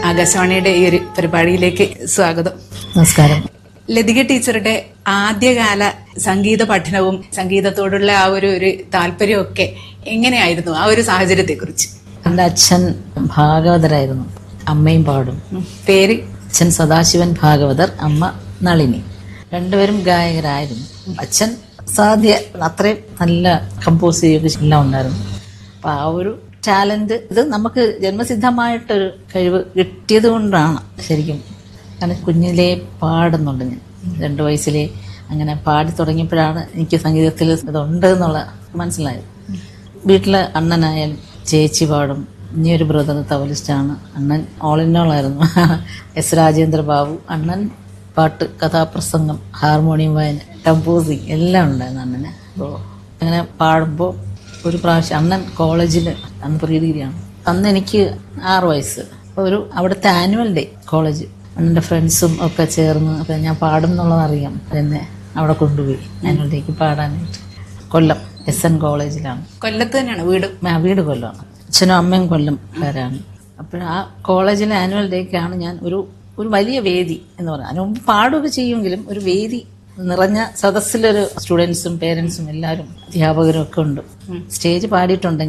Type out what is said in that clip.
ആകാശവാണിയുടെ ഈ ഒരു പരിപാടിയിലേക്ക് സ്വാഗതം നമസ്കാരം ലതിക ടീച്ചറുടെ ആദ്യകാല സംഗീത പഠനവും സംഗീതത്തോടുള്ള ആ ഒരു ഒരു താല്പര്യമൊക്കെ എങ്ങനെയായിരുന്നു ആ ഒരു സാഹചര്യത്തെ കുറിച്ച് എൻ്റെ അച്ഛൻ ഭാഗവതരായിരുന്നു അമ്മയും പാടും പേര് അച്ഛൻ സദാശിവൻ ഭാഗവതർ അമ്മ നളിനി രണ്ടുപേരും ഗായകരായിരുന്നു അച്ഛൻ സാധ്യ അത്രയും നല്ല കമ്പോസ് ചെയ്യുകയൊക്കെ എല്ലാം ഉണ്ടായിരുന്നു അപ്പം ആ ഒരു ടാലന്റ് ഇത് നമുക്ക് ജന്മസിദ്ധമായിട്ടൊരു കഴിവ് കിട്ടിയത് കൊണ്ടാണ് ശരിക്കും കാരണം കുഞ്ഞിലേ പാടുന്നുണ്ട് ഞാൻ രണ്ട് വയസ്സിലേ അങ്ങനെ പാടി തുടങ്ങിയപ്പോഴാണ് എനിക്ക് സംഗീതത്തിൽ ഇതുണ്ട് എന്നുള്ള മനസ്സിലായത് വീട്ടിലെ അണ്ണനായാലും ചേച്ചി പാടും ഇനി ഒരു ബ്രദർ തവലിസ്റ്റാണ് അണ്ണൻ ഓൾ ഇൻ ഓൾ ആയിരുന്നു എസ് രാജേന്ദ്ര ബാബു അണ്ണൻ പാട്ട് കഥാപ്രസംഗം ഹാർമോണിയം വായന കമ്പോസിങ് എല്ലാം ഉണ്ടായിരുന്നു അണ്ണന് അപ്പോൾ അങ്ങനെ പാടുമ്പോൾ ഒരു പ്രാവശ്യം അണ്ണൻ കോളേജിൽ അന്ന് പ്രീ ഡിഗ്രിയാണ് അന്ന് എനിക്ക് ആറ് വയസ്സ് അപ്പോൾ ഒരു അവിടുത്തെ ആനുവൽ ഡേ കോളേജ് അണ്ണൻ്റെ ഫ്രണ്ട്സും ഒക്കെ ചേർന്ന് അപ്പം ഞാൻ പാടും എന്നുള്ളതറിയാം എന്നെ അവിടെ കൊണ്ടുപോയി ആനുവൽ ഡേക്ക് പാടാനായിട്ട് കൊല്ലം എസ് എൻ കോളേജിലാണ് കൊല്ലത്ത് തന്നെയാണ് വീട് ആ, വീട് കൊല്ലമാണ് അച്ഛനും അമ്മയും കൊല്ലംകാരാണ് അപ്പോൾ ആ കോളേജിലെ ആനുവൽ ഡേക്കാണ് ഞാൻ ഒരു ഒരു വലിയ വേദി എന്ന് പറയുന്നത് അതിന് മുമ്പ് പാടുകയൊക്കെ ചെയ്യുമെങ്കിലും ഒരു വേദി നിറഞ്ഞ സദസ്സിലൊരു സ്റ്റുഡൻസും പേരൻസും എല്ലാവരും അധ്യാപകരും ഒക്കെ ഉണ്ട് സ്റ്റേജ് പാടിയിട്ടുണ്ടെങ്കിൽ